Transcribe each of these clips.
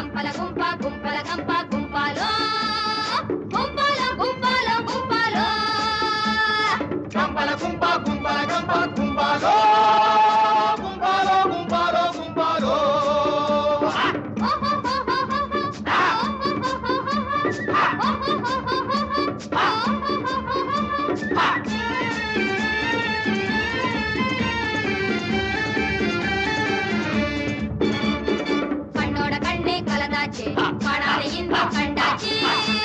గంపల గుంప గుంపల గంప గుంపాలో గుంపాలో గుంపాలో గుంపాలో గంపల గుంప గుంపల గంప గుంపాలో గుంపాలో గుంపాలో గుంపాలో கண்ணோட கண்ணே கலந்தாச்சு காணாத இன்பம் கண்டாச்சு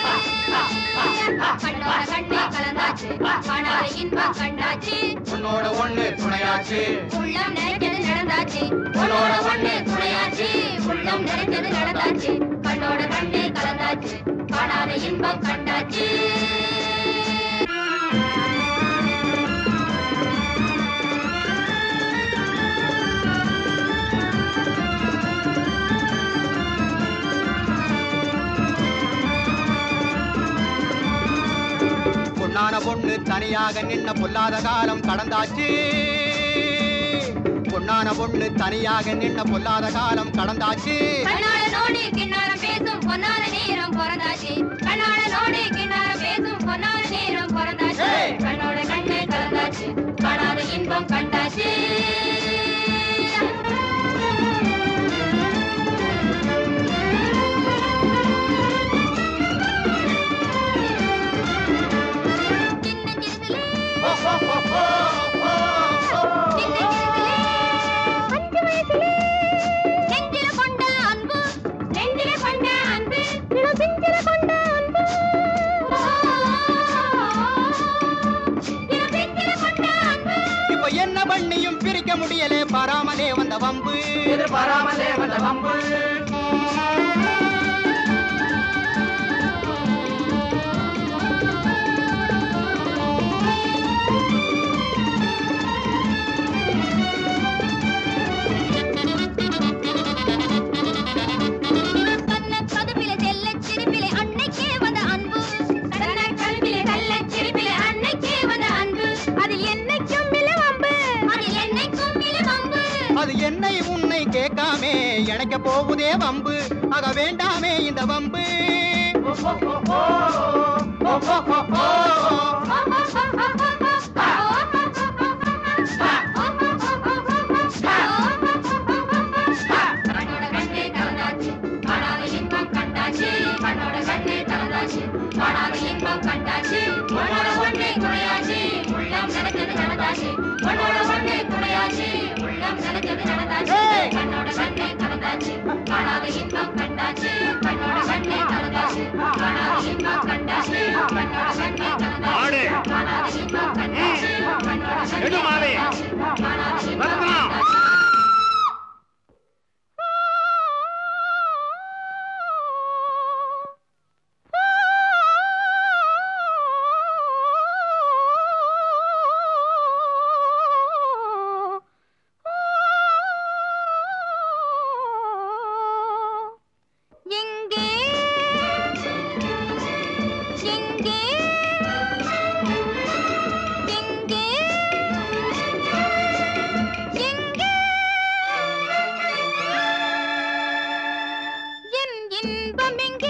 கண்ணோட கண்ணே கலந்தாச்சு காணாத இன்பம் கண்டாச்சு உன்னோட ஒண்ணு துணையாச்சு உள்ளம் நிறைஞ்சது நடந்தாச்சு உன்னோட ஒண்ணு துணையாச்சு உள்ளம் நிறைஞ்சது நடந்தாச்சு கண்ணோட கண்ணே கலந்தாச்சு காணாத இன்பம் கண்டாச்சு பொன்னான பொண்ணு தனியாக நின்ன பொல்லாத காலம் கடந்தாச்சு பொன்னான பொண்ணு தனியாக நின்ன பொல்லாத காலம் கடந்தாச்சு கண்ணால நோடி கிண்ணாரம் பேசும் பொன்னான நேரம் பிறந்தாச்சு கண்ணால நோடி கிண்ணாரம் பேசும் பொன்னான நேரம் பிறந்தாச்சு ஏய்! கண்ணோட கண்ணே கலந்தாச்சு காணாத இன்பம் கண்டாச்சு சின்ன சிறுசுலே, சின்ன சிறுசுலே, அஞ்சு வயசுலே, நெஞ்சில கொண்ட அன்பு, நெஞ்சில கொண்ட அன்பு, இளம் பிஞ்சில கொண்ட அன்பு. இளம் பிஞ்சில கொண்ட அன்பு. இப்ப என்ன பண்ணியும் பிரிக்க முடியலே பாராமலே வந்த வம்பு எதிர்பாராமலே வந்த வம்பு கண்ண கதுப்பிலே செல்லச் சிரிப்பிலே அன்னைக்கே வந்த அன்பு. கண்ண கதுப்பிலே செல்லச் சிரிப்பிலே அன்னைக்கே வந்த அன்பு. அதில் என்னைக்கும் இல்லை வம்பு. அதில் என்னைக்கும் இல்லை வம்பு. அது என்னை உன்னை கேட்காமே இணைக்க போகுதே வம்பு ஆக வேண்டாமே இந்த வம்பு கண்ணோட கண்ணே கலந்தாச்சு காணாத இன்பம் கண்டாச்சு கண்ணோட கண்ணே கலந்தாச்சு காணாத இன்பம் கண்டாச்சு உன்னோட ஒண்ணே துணையாச்சு உள்ளம் நினைச்சது நடந்தாச்சு உன்னோட ஒண்ணே துணையாச்சு உள்ளம் நினைச்சது நடந்தாச்சு ஏய்! கண்ணோட கண்ணே கலந்தாச்சு காணாத இன்பம் கண்டாச்சு கண்ணோட கண்ணே கலந்தாச்சு காணாத இன்பம் கண்டாச்சு கண்ணோட கண்ணே ஆடு. கலந்தாச்சு காணாத இன்பம் கண்டாச்சு கண்ணோட கண்ணே எடு மாலை. கலந்தாச்சு காணாத இன்பம் ரத்னம். கண்டாச்சு எங்கே எங்கே எங்கே எங்கே என் இன்பம் எங்கே